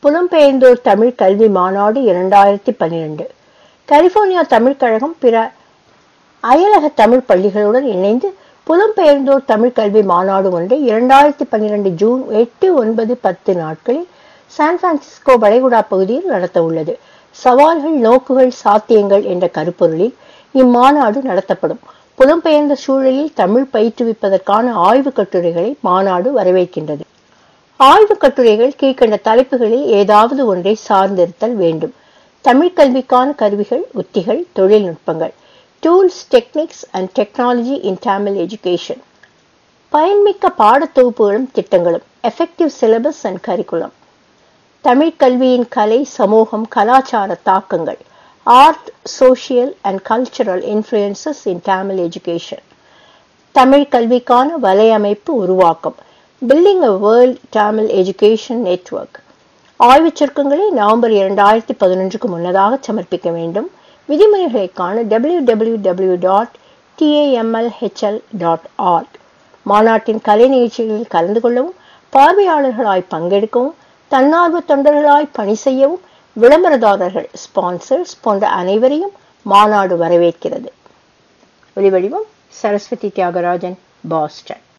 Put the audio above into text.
புலம்பெயர்ந்தோர் தமிழ் கல்வி மாநாடு இரண்டாயிரத்தி பன்னிரண்டு கலிபோர்னியா தமிழ்க் கழகம் பிற அயலக தமிழ் பள்ளிகளுடன் இணைந்து புலம்பெயர்ந்தோர் தமிழ் கல்வி மாநாடு ஒன்றை இரண்டாயிரத்தி பன்னிரண்டு ஜூன் எட்டு ஒன்பது பத்து நாட்களில் சான் பிரான்சிஸ்கோ வளைகுடா பகுதியில் நடத்த உள்ளது சவால்கள் நோக்குகள் சாத்தியங்கள் என்ற கருப்பொருளில் இம்மாநாடு நடத்தப்படும் புலம்பெயர்ந்த சூழலில் தமிழ் பயிற்றுவிப்பதற்கான ஆய்வுக் கட்டுரைகளை மாநாடு வரவேற்கின்றது ஆய்வுக் கட்டுரைகள் கீழ்கண்ட தலைப்புகளில் ஏதாவது ஒன்றை சார்ந்திருத்தல் வேண்டும் தமிழ் கல்விக்கான கருவிகள் உத்திகள் தொழில்நுட்பங்கள் tools techniques and technology in Tamil education பயன்மிக்க பாடத்தொகுப்புகளும் திட்டங்களும் effective syllabus and curriculum Tamil கல்வியின் கலை சமூகம் கலாச்சார தாக்கங்கள் art social and cultural influences in Tamil education Tamil கல்விக்கான வலையமைப்பு உருவாக்கம் building a world Tamil education network ஆய்வுச் சுருக்கங்களை நவம்பர் இரண்டாயிரத்தி பதினொன்றுக்கு முன்னதாக சமர்ப்பிக்க வேண்டும் விதிமுறைகளை காண W W W dot T A M L H L dot org மாநாட்டின் கலை நிகழ்ச்சிகளில் கலந்து கொள்ளவும் பார்வையாளர்களாய் பங்கெடுக்கவும் தன்னார்வ தொண்டர்களாய் பணி செய்யவும் விளம்பரதாரர்கள் ஸ்பான்சர்ஸ் போன்ற அனைவரையும் மாநாடு வரவேற்கிறது ஒலிவடிவம் சரஸ்வதி தியாகராஜன் பாஸ்டன்